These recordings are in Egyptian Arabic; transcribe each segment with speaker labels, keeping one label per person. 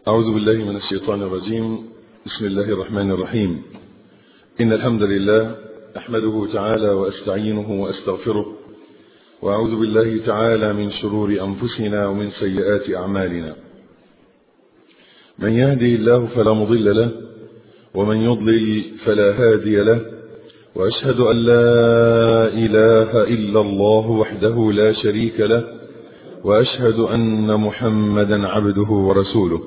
Speaker 1: أعوذ بالله من الشيطان الرجيم بسم الله الرحمن الرحيم إن الحمد لله أحمده تعالى وأستعينه وأستغفره وأعوذ بالله تعالى من شرور أنفسنا ومن سيئات أعمالنا من يهدي الله فلا مضل له ومن يضلل فلا هادي له وأشهد أن لا إله إلا الله وحده لا شريك له وأشهد أن محمدا عبده ورسوله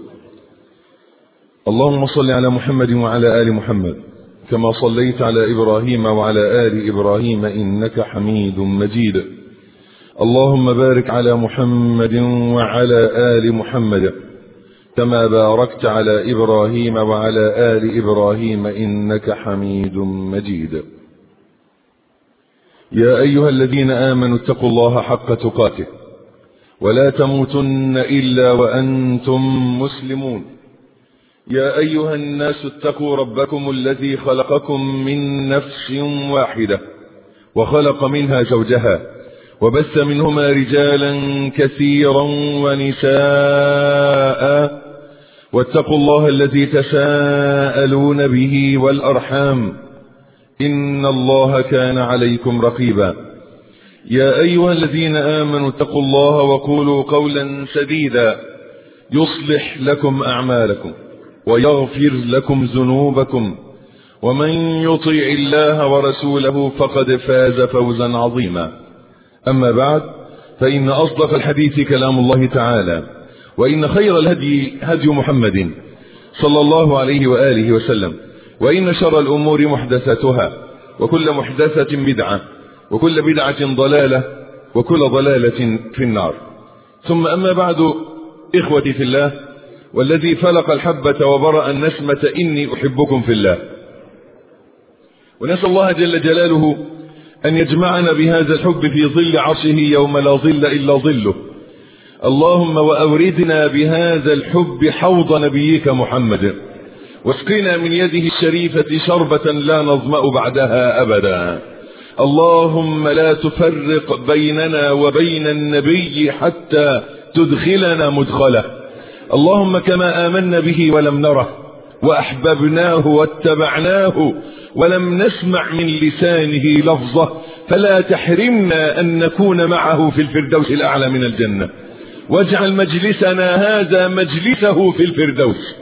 Speaker 1: اللهم صل على محمد وعلى آل محمد كما صليت على إبراهيم وعلى آل إبراهيم إنك حميد مجيد اللهم بارك على محمد وعلى آل محمد كما باركت على إبراهيم وعلى آل إبراهيم إنك حميد مجيد يا أيها الذين آمنوا اتقوا الله حق تقاته ولا تموتن إلا وأنتم مسلمون يا أيها الناس اتقوا ربكم الذي خلقكم من نفس واحدة وخلق منها زوجها وبث منهما رجالا كثيرا ونساء واتقوا الله الذي تساءلون به والأرحام إن الله كان عليكم رقيبا يا أيها الذين آمنوا اتقوا الله وقولوا قولا سديدا يصلح لكم أعمالكم ويغفر لكم ذنوبكم ومن يطيع الله ورسوله فقد فاز فوزا عظيما أما بعد فإن أصدق الحديث كلام الله تعالى وإن خير الهدي هدي محمد صلى الله عليه وآله وسلم وإن شر الأمور محدثاتها وكل محدثة بدعة وكل بدعة ضلالة وكل ضلالة في النار ثم أما بعد إخوتي في الله والذي فلق الحبة وبرأ النسمة إني أحبكم في الله ونسأل الله جل جلاله أن يجمعنا بهذا الحب في ظل عرشه يوم لا ظل إلا ظله اللهم وأوردنا بهذا الحب حوض نبيك محمد واسقنا من يده الشريفة شربة لا نظمأ بعدها أبدا اللهم لا تفرق بيننا وبين النبي حتى تدخلنا مدخله اللهم كما آمنا به ولم نره وأحببناه واتبعناه ولم نسمع من لسانه لفظة فلا تحرمنا أن نكون معه في الفردوس الأعلى من الجنة واجعل مجلسنا هذا مجلسه في الفردوس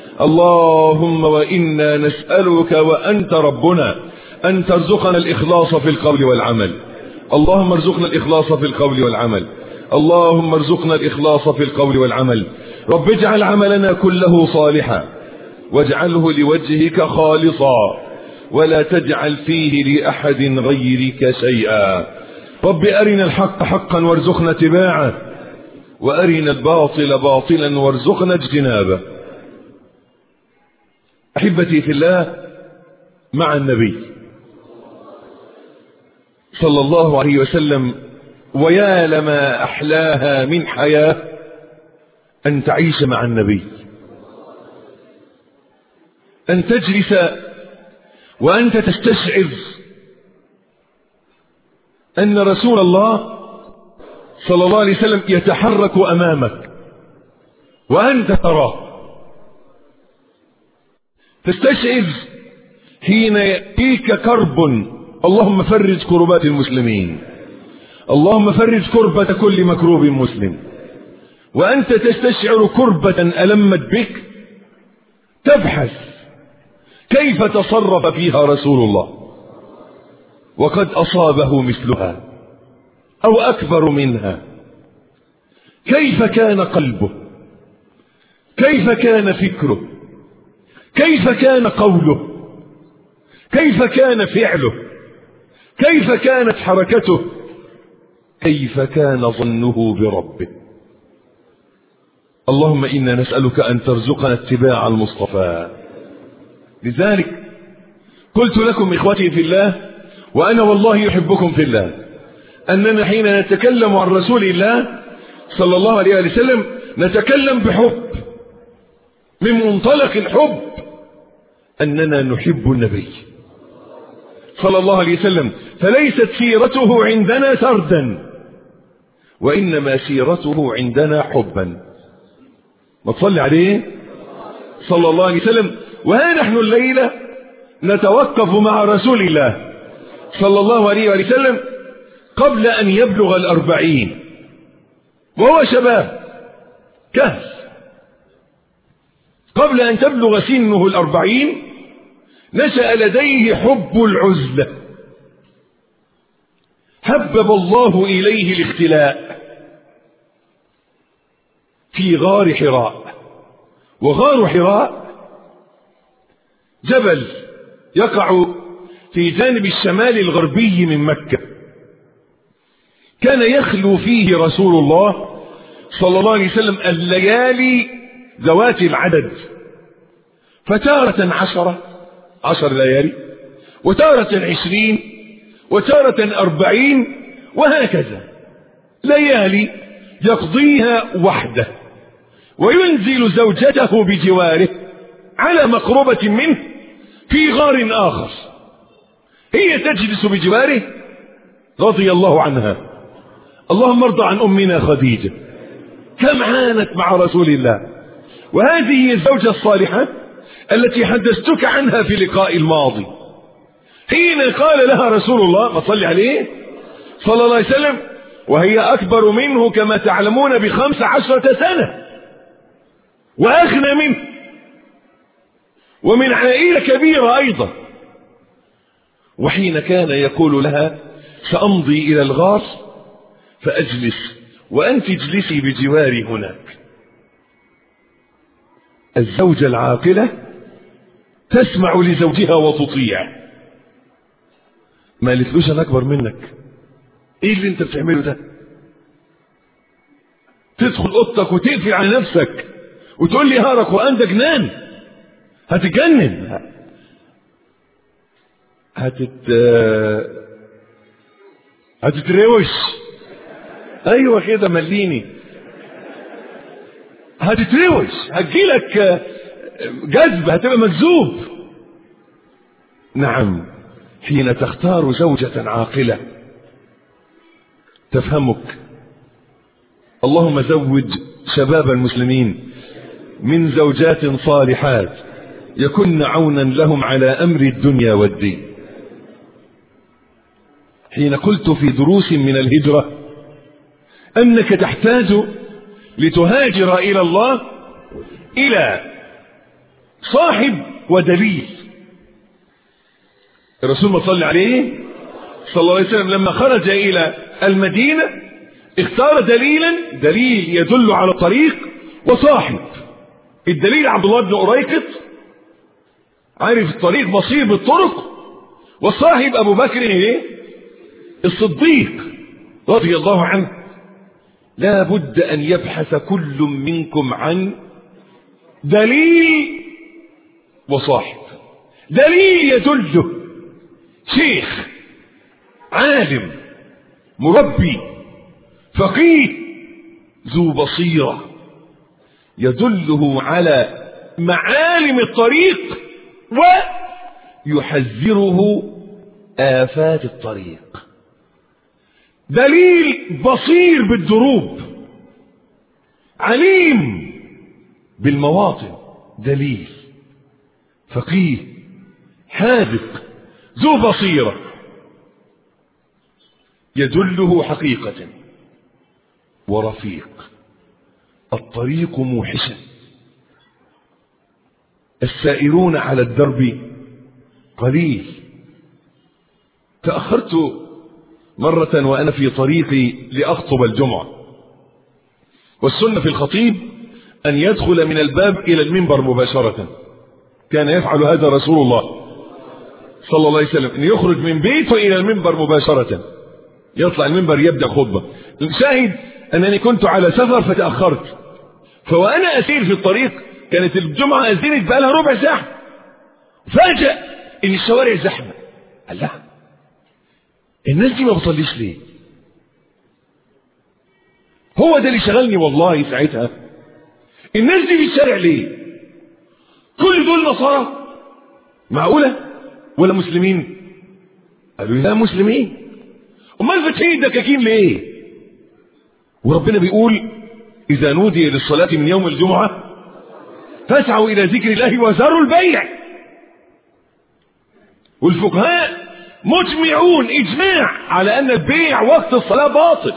Speaker 1: اللهم وإنا نسألك وأنت ربنا أن ترزقنا الإخلاص في القول والعمل اللهم ارزقنا الإخلاص في القول والعمل اللهم ارزقنا الإخلاص في القول والعمل رب اجعل عملنا كله صالحا واجعله لوجهك خالصا ولا تجعل فيه لأحد غيرك شيئا رب أرنا الحق حقا وارزقنا اتباعه وأرنا الباطل باطلا وارزقنا اجتنابه أحبتي في الله مع النبي صلى الله عليه وسلم ويا لما أحلاها من حياة أن تعيش مع النبي أن تجلس وأنت تستشعر أن رسول الله صلى الله عليه وسلم يتحرك أمامك وأنت تراه تستشعر حين يأتيك كرب اللهم فرج كربات المسلمين اللهم فرج كربة كل مكروب مسلم وأنت تستشعر كربة ألمت بك تبحث كيف تصرف فيها رسول الله وقد أصابه مثلها أو أكبر منها كيف كان قلبه كيف كان فكره كيف كان قوله كيف كان فعله كيف كانت حركته كيف كان ظنه بربه اللهم إنا نسألك أن ترزقنا اتباع المصطفى لذلك قلت لكم إخوتي في الله وأنا والله يحبكم في الله أننا حين نتكلم عن رسول الله صلى الله عليه وسلم نتكلم بحب من منطلق الحب أننا نحب النبي صلى الله عليه وسلم فليست سيرته عندنا سردا وإنما سيرته عندنا حبا ما تصلي عليه صلى الله عليه وسلم وها نحن الليلة نتوقف مع رسول الله صلى الله عليه وسلم قبل أن يبلغ الأربعين وهو شباب كهف قبل أن تبلغ سنه الأربعين نشأ لديه حب العزلة حبب الله إليه الاختلاء في غار حراء وغار حراء جبل يقع في جانب الشمال الغربي من مكة كان يخلو فيه رسول الله صلى الله عليه وسلم الليالي ذوات العدد فتارة عشرة عشر ليالي وتارة عشرين وتارة أربعين وهكذا ليالي يقضيها وحده وينزل زوجته بجواره على مقربة منه في غار آخر هي تجلس بجواره رضي الله عنها اللهم ارضى عن أمنا خديجة كم عانت مع رسول الله وهذه هي الزوجة الصالحة التي حدثتك عنها في اللقاء الماضي حين قال لها رسول الله ما صلي عليه صلى الله عليه وسلم وهي أكبر منه كما تعلمون بخمس عشرة سنة وأغنى منه ومن عائلة كبيرة أيضا وحين كان يقول لها سأمضي إلى الغار فأجلس وأنت اجلسي بجواري هناك الزوجة العاقلة تسمع لزوجها وتطيع ما قالتلوش انا اكبر منك ايه اللي انت بتعمله ده تدخل اوضتك وتقفل على نفسك وتقول لي هارك وانت جنان هتتجنن هتت هتتروش ايوه كده مليني هتتروش هتجيلك جذب هتبقى مجذوب نعم حين تختار زوجة عاقلة تفهمك اللهم زوج شباب المسلمين من زوجات صالحات يكن عونا لهم على أمر الدنيا والدين حين قلت في دروس من الهجرة أنك تحتاج لتهاجر إلى الله إلى صاحب ودليل الرسول ما صلى عليه صلى الله عليه وسلم لما خرج إلى المدينة اختار دليلا دليل يدل على الطريق وصاحب الدليل عبد الله بن أريكط عارف الطريق بصير بالطرق والصاحب أبو بكر إيه؟ الصديق رضي الله عنه لا بد أن يبحث كل منكم عن دليل وصاحب دليل يدله شيخ عالم مربي فقيه ذو بصيرة يدله على معالم الطريق ويحذره آفات الطريق دليل بصير بالدروب عليم بالمواطن دليل فقيه حاذق ذو بصيرة يدله حقيقة ورفيق الطريق موحشا السائرون على الدرب قليل تأخرت مرة وأنا في طريقي لأخطب الجمعة والسنة في الخطيب أن يدخل من الباب إلى المنبر مباشرة كان يفعل هذا رسول الله صلى الله عليه وسلم أن يخرج من بيته إلى المنبر مباشرة يطلع المنبر يبدأ خطبة الشاهد أنني كنت على سفر فتأخرت فوأنا أسير في الطريق كانت الجمعة أذنت بقى لها ربع ساعة فاجأ إن الشوارع زحمة قال لا الناس دي ما بتصليش ليه هو ده اللي شغلني والله ساعتها الناس دي في الشارع ليه كل دول نصارى معقولة ولا مسلمين قالوا لا مسلمين امال فاتحين الدكاكين ليه وربنا بيقول اذا نودي للصلاة من يوم الجمعة فاسعوا إلى ذكر الله وذروا البيع والفقهاء مجمعون إجماع على أن البيع وقت الصلاة باطل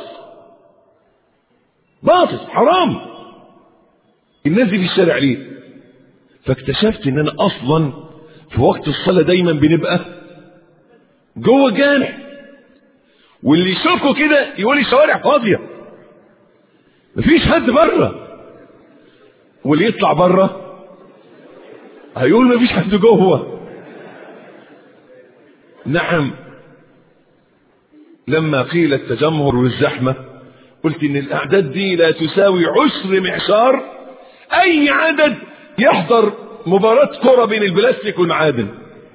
Speaker 1: باطل حرام الناس دي في الشارع ليه فاكتشفت ان انا اصلا في وقت الصلاة دايما بنبقى جوه الجامع واللي يشوفكوا كده يقول الشوارع فاضية مفيش حد بره واللي يطلع بره هيقول مفيش حد جوه نعم لما قيل التجمهر والزحمة قلت ان الاعداد دي لا تساوي عشر معشار اي عدد يحضر مباراة كرة بين البلاستيك والمعادن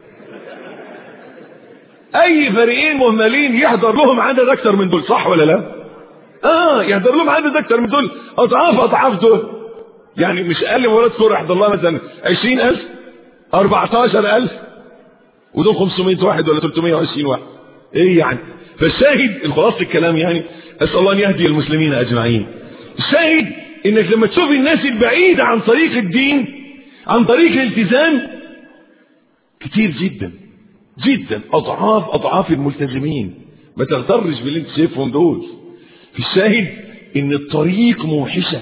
Speaker 1: اي فريقين مهملين يحضر لهم عدد اكتر من دول صح ولا لا اه يحضر لهم عدد اكتر من دول اضعاف اضعاف دول يعني مش اقل مباراة كرة يحضر لها مثلا 20000 14000 ودول 500 واحد ولا 320 واحد ايه يعني فالشاهد الخلاصة الكلام يعني اسال الله ان يهدي المسلمين اجمعين الشاهد انك لما تشوف الناس البعيدة عن طريق الدين عن طريق الالتزام كتير جدا جدا اضعاف اضعاف الملتزمين ما تغترش باللي انت شايفهم دول في الشاهد ان الطريق موحشة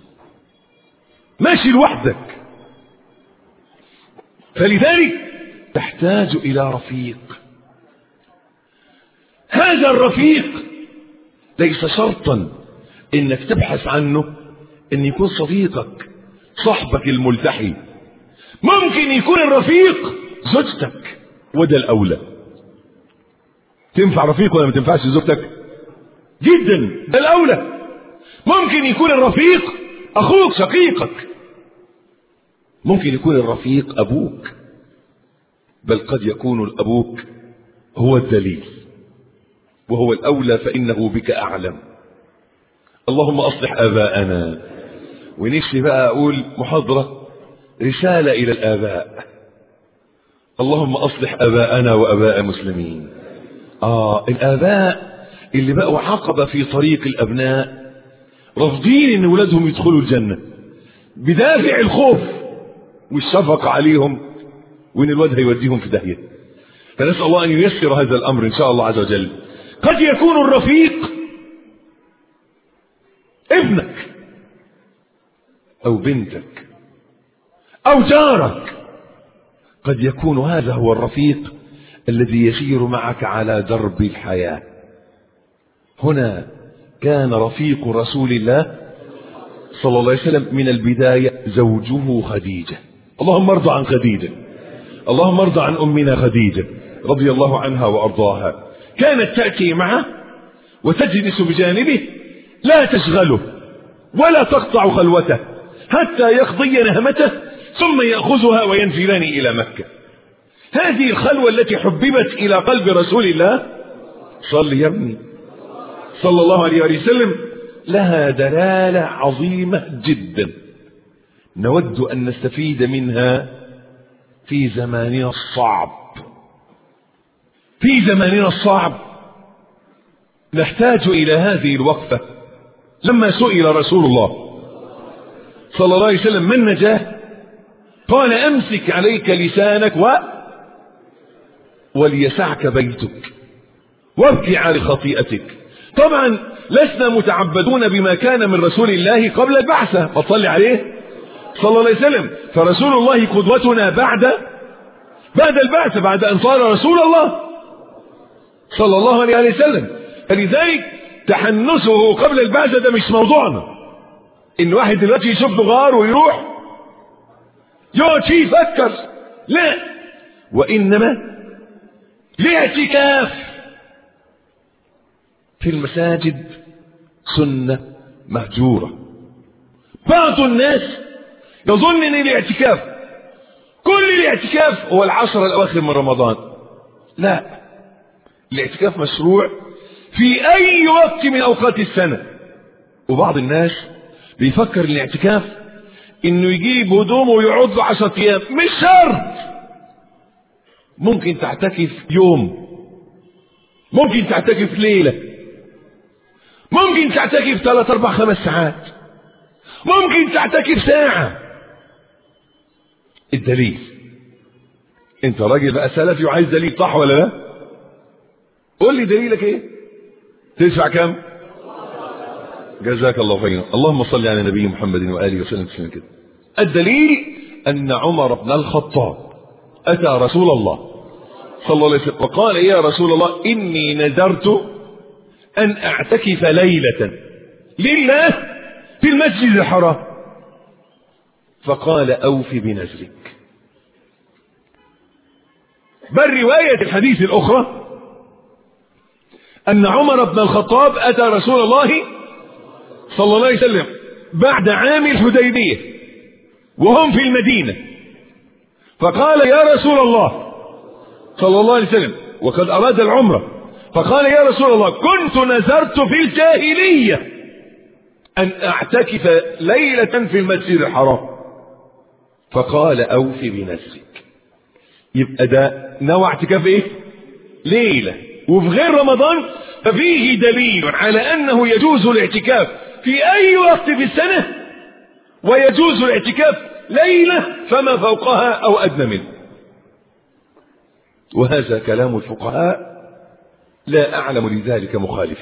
Speaker 1: ماشي لوحدك فلذلك تحتاج الى رفيق هذا الرفيق ليس شرطا انك تبحث عنه ان يكون صديقك صاحبك الملتحي ممكن يكون الرفيق زوجتك وده الاولى تنفع رفيق ولا ما تنفعش زوجتك جدا ده الاولى ممكن يكون الرفيق اخوك شقيقك ممكن يكون الرفيق ابوك بل قد يكون الابوك هو الدليل وهو الاولى فانه بك اعلم اللهم اصلح اباءنا ونفسي بقى اقول محاضرة رسالة الى الاباء اللهم اصلح اباءنا واباء المسلمين اه الاباء اللي بقوا عقبة في طريق الابناء رافضين ان ولادهم يدخلوا الجنة بدافع الخوف والشفقة عليهم وان الواد هيوديهم في داهية فنسأل الله ان ييسر هذا الامر ان شاء الله عز وجل قد يكون الرفيق ابنك او بنتك او جارك قد يكون هذا هو الرفيق الذي يسير معك على درب الحياة هنا كان رفيق رسول الله صلى الله عليه وسلم من البداية زوجه خديجة اللهم ارضى عن خديجة اللهم ارضى عن أمنا خديجة رضي الله عنها وأرضاها كانت تأتي معه وتجلس بجانبه لا تشغله ولا تقطع خلوته حتى يقضي نهمته ثم يأخذها وينزلان إلى مكة هذه الخلوة التي حببت إلى قلب رسول الله صل يا ابني صلى الله عليه وسلم لها دلالة عظيمة جدا نود أن نستفيد منها في زماننا الصعب في زماننا الصعب نحتاج إلى هذه الوقفة لما سئل رسول الله صلى الله عليه وسلم من نجاه قال أمسك عليك لسانك و وليسعك بيتك وابكي على خطيئتك طبعا لسنا متعبدون بما كان من رسول الله قبل البعثة فصل عليه صلى الله عليه وسلم فرسول الله قدوتنا بعد بعد البعثة بعد أن صار رسول الله صلى الله عليه وسلم فلذلك تحنسه قبل البعثة ده مش موضوعنا ان واحد دلوقتي يشوف غار ويروح يقعد فيه يفكر لا وانما الاعتكاف في المساجد سنة مهجورة بعض الناس يظن ان الاعتكاف كل الاعتكاف هو العشر الاواخر من رمضان لا الاعتكاف مشروع في اي وقت من اوقات السنة وبعض الناس بيفكر الاعتكاف انه يجيب هدومه ويقعد له 10 ايام مش شرط ممكن تعتكف يوم ممكن تعتكف ليلة ممكن تعتكف ثلاث اربع خمس ساعات ممكن تعتكف ساعة الدليل انت راجل بقى سلفي وعايز دليل صح ولا لا قول لي دليلك ايه تدفع كام جزاك الله خيرا اللهم صل على نبي محمد واله وسلم تسليما كده الدليل ان عمر بن الخطاب اتى رسول الله صلى الله عليه وسلم وقال يا رسول الله اني نذرت ان اعتكف ليله لله في المسجد الحرام فقال اوف بنذرك بل رواية الحديث الأخرى أن عمر بن الخطاب أتى رسول الله صلى الله عليه وسلم بعد عام الحديبية وهم في المدينة فقال يا رسول الله صلى الله عليه وسلم وقد أراد العمرة فقال يا رسول الله كنت نذرت في الجاهلية أن أعتكف ليلة في المسجد الحرام فقال أوف بنفسك يبقى ده نوع اعتكاف ايه ليلة وفي غير رمضان ففيه دليل على أنه يجوز الاعتكاف في أي وقت في السنة ويجوز الاعتكاف ليلة فما فوقها أو أدنى منه وهذا كلام الفقهاء لا أعلم لذلك مخالفا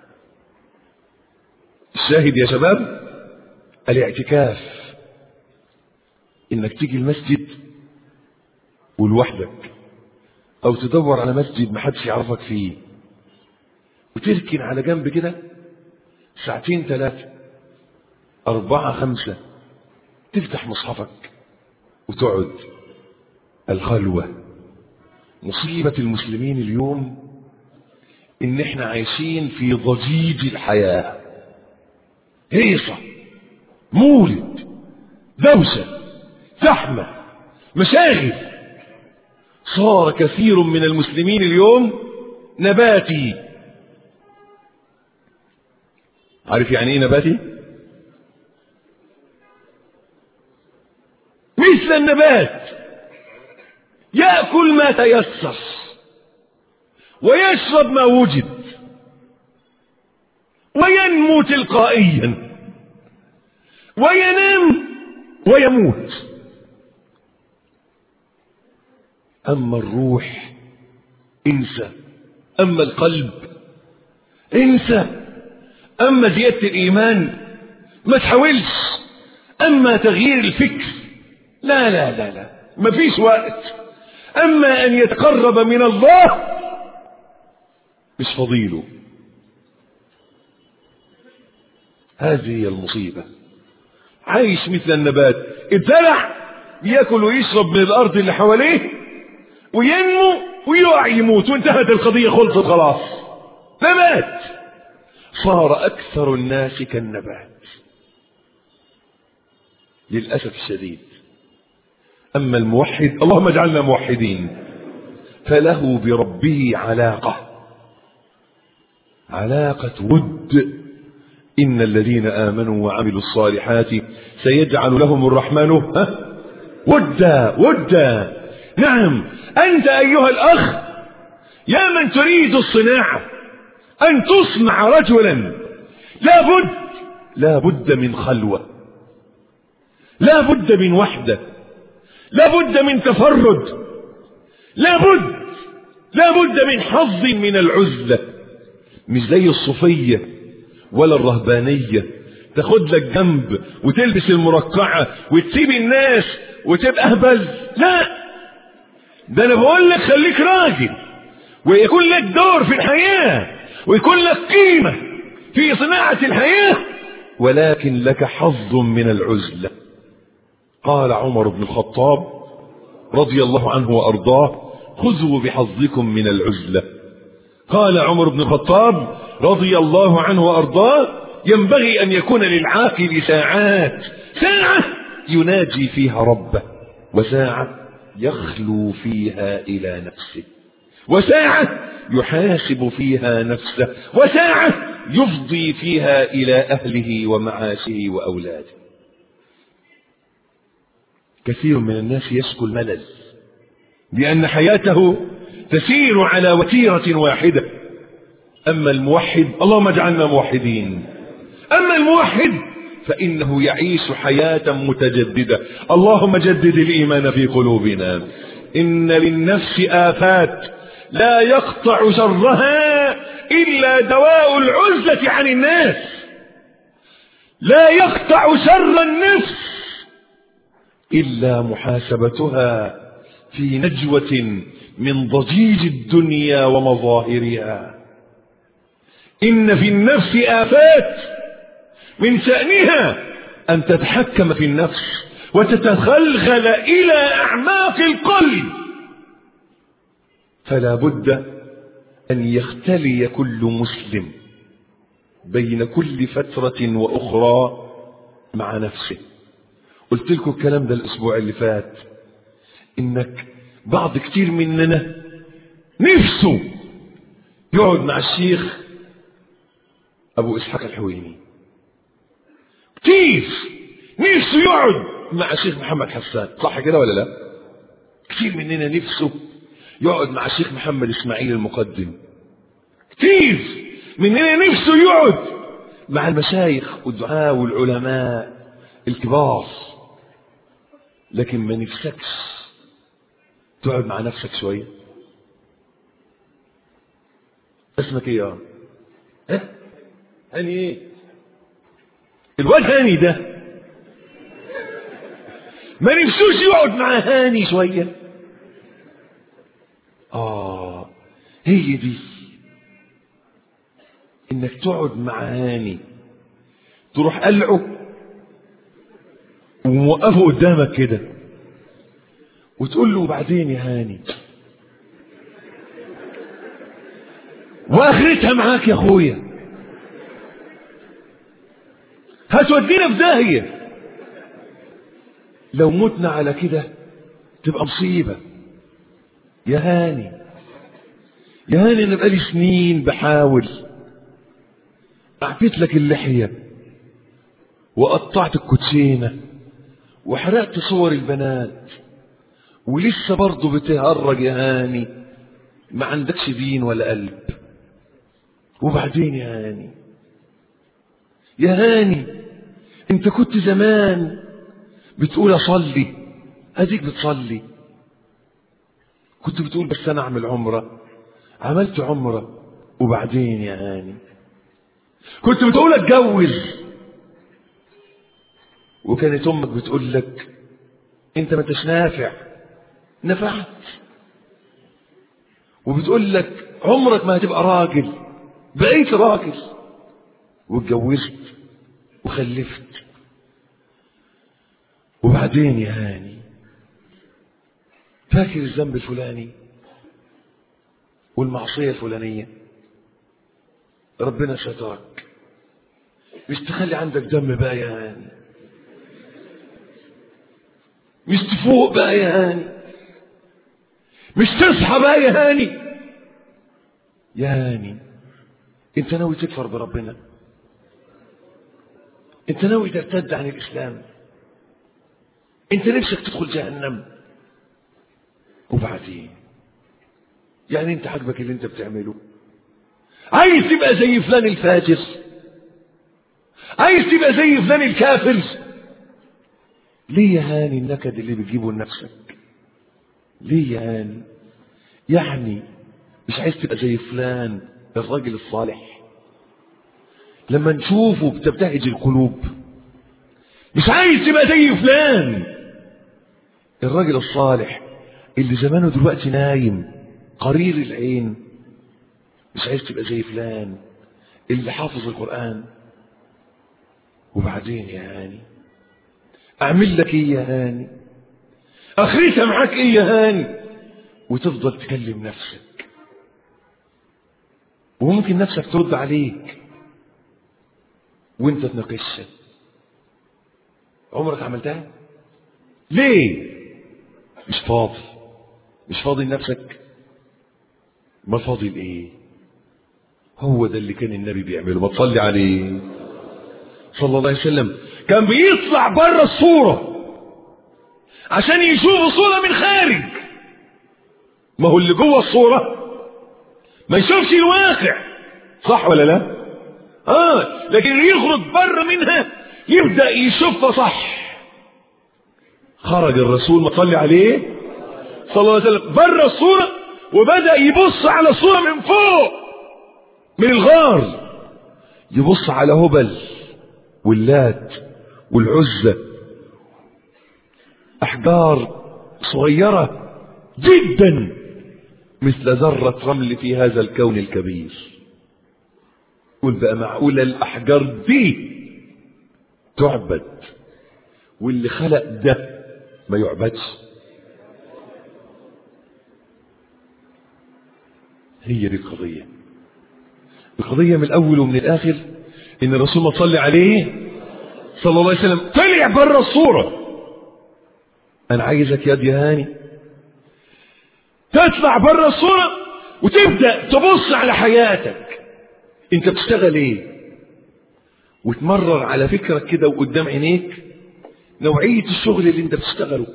Speaker 1: الشاهد يا شباب الاعتكاف انك تيجي المسجد ولوحدك او تدور على مسجد محدش يعرفك فيه وتركن على جنب كده ساعتين ثلاثة أربعة خمسة تفتح مصحفك وتقعد الخلوة مصيبة المسلمين اليوم إن إحنا عايشين في ضجيج الحياة هيصة مولد دوشة زحمة مشاغل صار كثير من المسلمين اليوم نباتي عارف يعني ايه نباتي مثل النبات يأكل ما تيسر ويشرب ما وجد وينمو تلقائيا وينام ويموت أما الروح انسى أما القلب انسى أما زيادة الإيمان ما تحاولش أما تغيير الفكر لا لا لا لا مفيش وقت أما أن يتقرب من الله مش فضيله هذه هي المصيبة عايش مثل النبات اتزرع بياكل ويشرب من الأرض اللي حواليه وينمو ويقع يموت وانتهت القضية خلصت خلاص نبات صار أكثر الناس كالنبات للأسف الشديد أما الموحد اللهم اجعلنا موحدين فله بربه علاقة علاقة ود إن الذين آمنوا وعملوا الصالحات سيجعل لهم الرحمن ها ودا ودا نعم أنت أيها الأخ يا من تريد الصناعة أن تصنع رجلا لا بد لا بد من خلوة لا بد من وحدة لا بد من تفرد لا بد لا بد من حظ من العزلة مش زي الصوفية ولا الرهبانية تاخد لك جنب وتلبس المرقعة وتسيب الناس وتبقى هبل لا ده انا بقول لك خليك راجل ويكون لك دور في الحياة ويكون لك قيمة في صناعة الحياة ولكن لك حظ من العزلة قال عمر بن الخطاب رضي الله عنه وأرضاه خذوا بحظكم من العزلة قال عمر بن الخطاب رضي الله عنه وأرضاه ينبغي أن يكون للعاقل ساعات ساعة يناجي فيها ربه وساعة يخلو فيها إلى نفسه وساعة يحاسب فيها نفسه وساعة يفضي فيها إلى أهله ومعاشه وأولاده كثير من الناس يشكو الملل لأن حياته تسير على وتيرة واحدة أما الموحد اللهم اجعلنا موحدين أما الموحد فإنه يعيش حياة متجددة اللهم جدد الإيمان في قلوبنا إن للنفس آفات لا يقطع شرها إلا دواء العزلة عن الناس لا يقطع شر النفس إلا محاسبتها في نجوة من ضجيج الدنيا ومظاهرها إن في النفس آفات من شأنها أن تتحكم في النفس وتتخلخل إلى أعماق القلب فلا بد أن يختلي كل مسلم بين كل فترة وأخرى مع نفسه قلت لكم الكلام ده الأسبوع اللي فات إنك بعض كتير مننا نفسه يقعد مع الشيخ أبو إسحاق الحويني كتير نفسه يقعد مع الشيخ محمد حسان صح كده ولا لا كتير مننا نفسه يقعد مع الشيخ محمد إسماعيل المقدم كتير مننا نفسه يقعد مع المشايخ والدعاء والعلماء الكبار لكن ما نفسكش تقعد مع نفسك شوية اسمك ايه يا ها هاني ايه الواد هاني ده ما نفسوش يقعد مع هاني شوية اه هي دي انك تقعد مع هاني تروح قلعه وموقفه قدامك كده وتقول له وبعدين يا هاني واخرتها معاك يا اخويا هتودينا في داهيه لو متنا على كده تبقى مصيبه يا هاني يا هاني انا بقالي سنين بحاول اعفيت لك اللحيه وقطعت الكوتشينه وحرقت صور البنات ولسه برضه بتهرج يا هاني ما عندكش دين ولا قلب وبعدين يا هاني يا هاني انت كنت زمان بتقول اصلي اديك بتصلي كنت بتقول بس انا اعمل عمره عملت عمره وبعدين يا هاني كنت بتقول اتجوز وكانت امك بتقول لك انت ما انتش نافع نفعت وبتقول لك عمرك ما هتبقى راجل بقيت راجل واتجوزت وخلفت وبعدين يا هاني فاكر الذنب الفلاني والمعصية الفلانية ربنا سترك مش تخلي عندك دم بقى يا هاني مش تفوق بقى يا هاني مش تصحى بقى يا هاني يا هاني انت ناوي تكفر بربنا انت ناوي ترتد عن الاسلام انت نفسك تدخل جهنم وبعدين يعني انت عاجبك اللي انت بتعمله عايز تبقى زي فلان الفاجر عايز تبقى زي فلان الكافر ليه يا هاني النكد اللي بتجيبه لنفسك ليه يا هاني يعني مش عايز تبقى زي فلان الراجل الصالح لما نشوفه بتبتهج القلوب مش عايز تبقى زي فلان الراجل الصالح اللي زمانه دلوقتي نايم قرير العين مش عايز تبقى زي فلان اللي حافظ القرآن وبعدين يا هاني اعمل لك ايه يا هاني اخرتها معاك ايه يا هاني وتفضل تكلم نفسك وممكن نفسك ترد عليك وانت تناقشها عمرك عملتها ليه مش فاضي مش فاضي لنفسك ما فاضي لايه هو ده اللي كان النبي بيعمله ما تصلي عليه صلى الله عليه وسلم كان بيطلع بره الصورة عشان يشوف الصورة من خارج ما هو اللي جوه الصورة ما يشوفش الواقع صح ولا لا اه لكن يخرج بره منها يبدأ يشوفها صح خرج الرسول ما صلي عليه صلى الله عليه وسلم بره الصورة وبدأ يبص على الصورة من فوق من الغار يبص على هبل واللات والعزة أحجار صغيرة جدا مثل ذرة رمل في هذا الكون الكبير قول بقى معقولة الأحجار دي تعبد واللي خلق ده ما يعبدش هي دي القضية القضية من الأول ومن الآخر إن الرسول ما صلي عليه صلى الله عليه وسلم طلع بره الصورة أنا عايزك يا دي هاني تطلع بره الصورة وتبدأ تبص على حياتك أنت بتشتغل إيه وتمرر على فكرك كده وقدام عينيك نوعية الشغل اللي أنت بتشتغله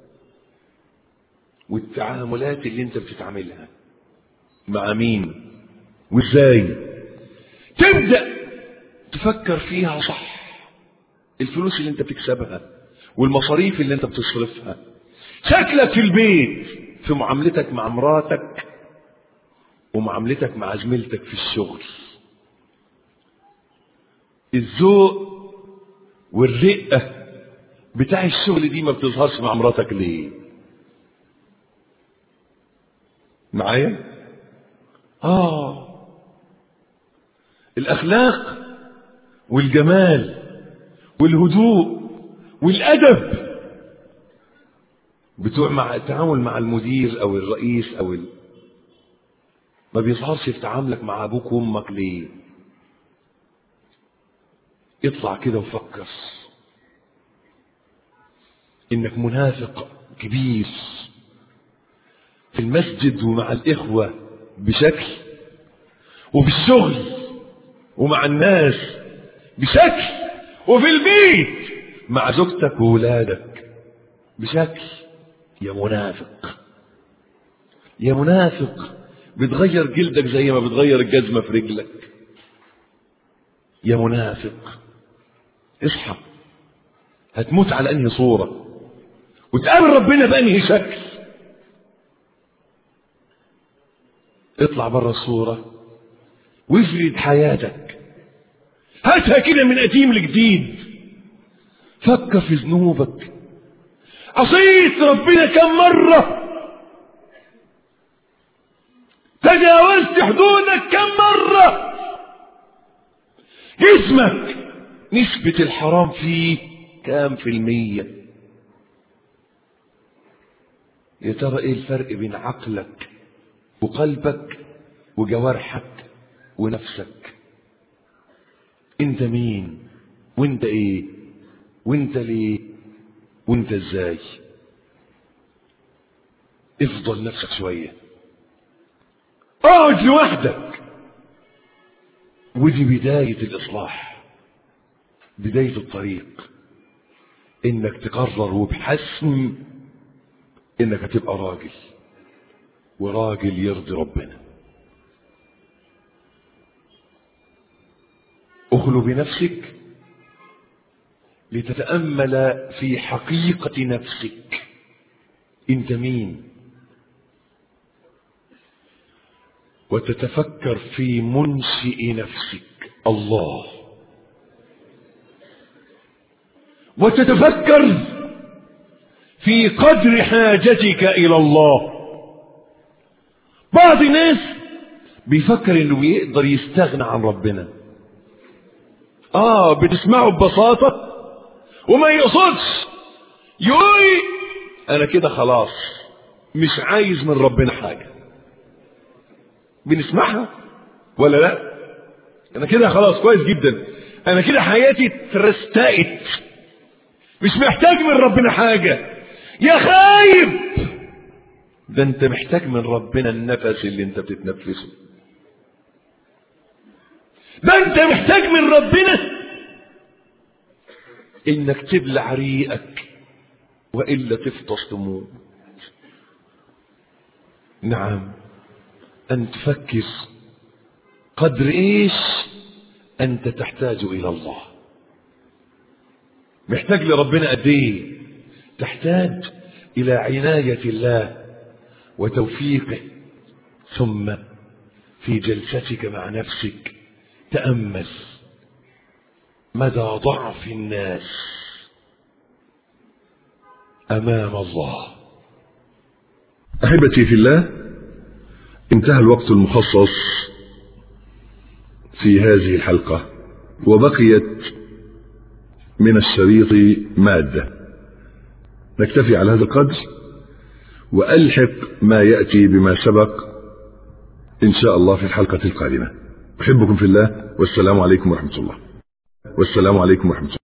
Speaker 1: والتعاملات اللي أنت بتتعاملها مع مين وإزاي تبدأ تفكر فيها صح الفلوس اللي أنت بتكسبها والمصاريف اللي أنت بتصرفها شكلك في البيت في معاملتك مع مراتك ومعاملتك مع زميلتك في الشغل الذوق والرقة بتاع الشغل دي ما بتظهرش مع مراتك ليه معايا اه الاخلاق والجمال والهدوء والادب بتوع مع التعامل مع المدير او الرئيس او ال... ما بيظهرش في تعاملك مع ابوك وامك ليه اطلع كده وفكر انك منافق كبير في المسجد ومع الاخوه بشكل وفي الشغل ومع الناس بشكل وفي البيت مع زوجتك وولادك بشكل يا منافق يا منافق بتغير جلدك زي ما بتغير الجزمة في رجلك يا منافق اصحى هتموت على انهي صورة وتقابل ربنا بانهي شكل اطلع بره الصورة وافرد حياتك هاتها كده من قديم لجديد فكر في ذنوبك عصيت ربنا كم مرة تجاوزت حدودك كم مرة جسمك نسبة الحرام فيه كام في المية يا ترى ايه الفرق بين عقلك وقلبك وجوارحك ونفسك انت مين وانت ايه وانت ليه وانت ازاي افضل نفسك شوية اقعد لوحدك ودي بداية الاصلاح بداية الطريق انك تقرر وبحسم انك هتبقى راجل وراجل يرضي ربنا اخلو بنفسك لتتأمل في حقيقة نفسك انت مين وتتفكر في منشئ نفسك الله وتتفكر في قدر حاجتك الى الله بعض الناس بيفكر انه يقدر يستغنى عن ربنا اه بتسمعه ببساطة وما يقصدش يقول انا كده خلاص مش عايز من ربنا حاجة بنسمعها ولا لا انا كده خلاص كويس جدا انا كده حياتي ترستقت مش محتاج من ربنا حاجة يا خايب ده انت محتاج من ربنا النفس اللي انت بتتنفسه ده انت محتاج من ربنا انك تبلع ريقك والا تفطس تموت نعم ان تفكر قدر ايش انت تحتاج الى الله محتاج لربنا قد ايه تحتاج الى عناية الله وتوفيقه ثم في جلستك مع نفسك تأمل مدى ضعف الناس أمام الله أحبتي في الله انتهى الوقت المخصص في هذه الحلقة وبقيت من الشريط مادة نكتفي على هذا القدر وألحق ما يأتي بما سبق إن شاء الله في الحلقة القادمة أحبكم في الله والسلام عليكم ورحمة الله والسلام عليكم ورحمة الله